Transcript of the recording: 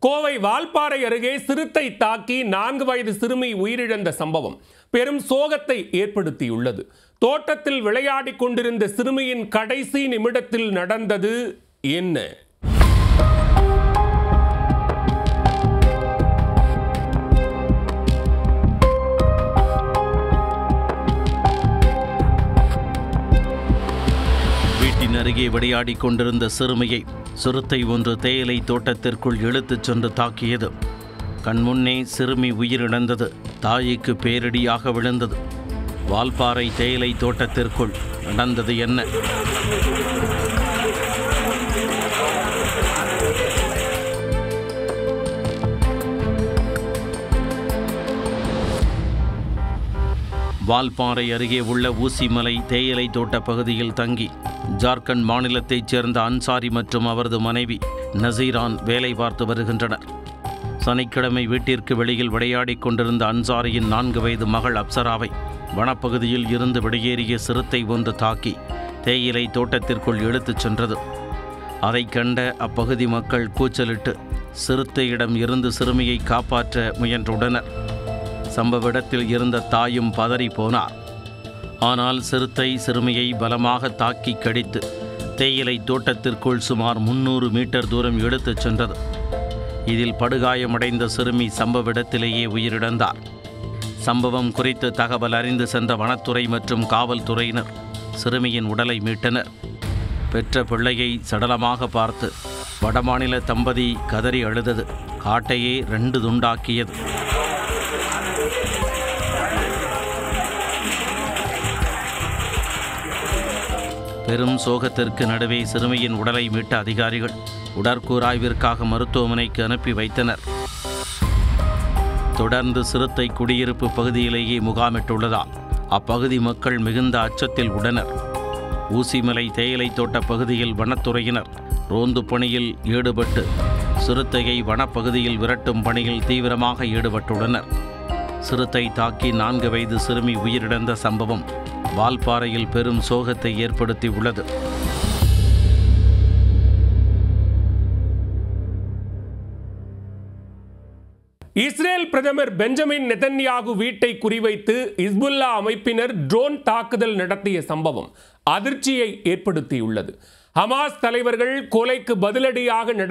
கோவை வால்பாறை அருகே சிறுத்தை தாக்கி நான்கு வயது சிறுமி உயிரிழந்த சம்பவம் பெரும் சோகத்தை ஏற்படுத்தியுள்ளது தோட்டத்தில் விளையாடிக் கொண்டிருந்த சிறுமியின் கடைசி நிமிடத்தில் நடந்தது என்ன வீட்டின் அருகே விளையாடிக் கொண்டிருந்த சிறுமியை சிறுத்தை ஒன்று தேயிலை தோட்டத்திற்குள் இழுத்துச் சென்று தாக்கியது கண்முன்னே சிறுமி உயிரிழந்தது தாய்க்கு பேரிடியாக விழுந்தது வால்பாறை தேயிலை தோட்டத்திற்குள் நடந்தது என்ன வால்பாறை அருகே உள்ள ஊசிமலை தேயிலை தோட்ட பகுதியில் தங்கி ஜார்க்கண்ட் மாநிலத்தைச் சேர்ந்த அன்சாரி மற்றும் அவரது மனைவி நசீரான் வேலை பார்த்து வருகின்றனர் சனிக்கிழமை வீட்டிற்கு வெளியில் விளையாடிக் கொண்டிருந்த அன்சாரியின் நான்கு வயது மகள் அப்சராவை வனப்பகுதியில் இருந்து வெளியேறிய சிறுத்தை ஒன்று தாக்கி தேயிலை தோட்டத்திற்குள் இழுத்துச் சென்றது அதைக் கண்ட அப்பகுதி மக்கள் கூச்சலிட்டு சிறுத்தையிடம் இருந்து சிறுமியை காப்பாற்ற முயன்றுள்ளனர் சம்பவ இடத்தில் இருந்த தாயும் பதறி போனார் ஆனால் சிறுத்தை சிறுமியை பலமாக தாக்கி கடித்து தேயிலை தோட்டத்திற்குள் சுமார் முன்னூறு மீட்டர் தூரம் இழுத்துச் சென்றது இதில் படுகாயமடைந்த சிறுமி சம்பவ இடத்திலேயே உயிரிழந்தார் சம்பவம் குறித்து தகவல் அறிந்து சென்ற வனத்துறை மற்றும் காவல்துறையினர் சிறுமியின் உடலை மீட்டனர் பெற்ற பிள்ளையை சடலமாக பார்த்து வடமாநில தம்பதி கதறி அழுதது காட்டையே ரெண்டு துண்டாக்கியது பெரும் சோகத்திற்கு நடுவே சிறுமியின் உடலை மீட்ட அதிகாரிகள் உடற்கூராய்விற்காக மருத்துவமனைக்கு அனுப்பி வைத்தனர் தொடர்ந்து சிறுத்தை குடியிருப்பு பகுதியிலேயே முகாமிட்டுள்ளதால் அப்பகுதி மக்கள் மிகுந்த அச்சத்தில் உடனர் ஊசிமலை தேயிலை தோட்ட பகுதியில் வனத்துறையினர் ரோந்து பணியில் ஈடுபட்டு சிறுத்தையை வனப்பகுதியில் விரட்டும் பணியில் தீவிரமாக ஈடுபட்டுள்ளனர் சிறுத்தை தாக்கி நான்கு வயது சிறுமி உயிரிழந்த சம்பவம் வால்பாறையில் பெரும் சோகத்தை ஏற்படுத்தி உள்ளது இஸ்ரேல் பிரதமர் பெஞ்சமின் நெதன்யாகு வீட்டை குறிவைத்து இஸ்புல்லா அமைப்பினர் ட்ரோன் தாக்குதல் நடத்திய சம்பவம் அதிர்ச்சியை ஏற்படுத்தியுள்ளது ஹமாஸ் தலைவர்கள் கொலைக்கு பதிலடியாக நட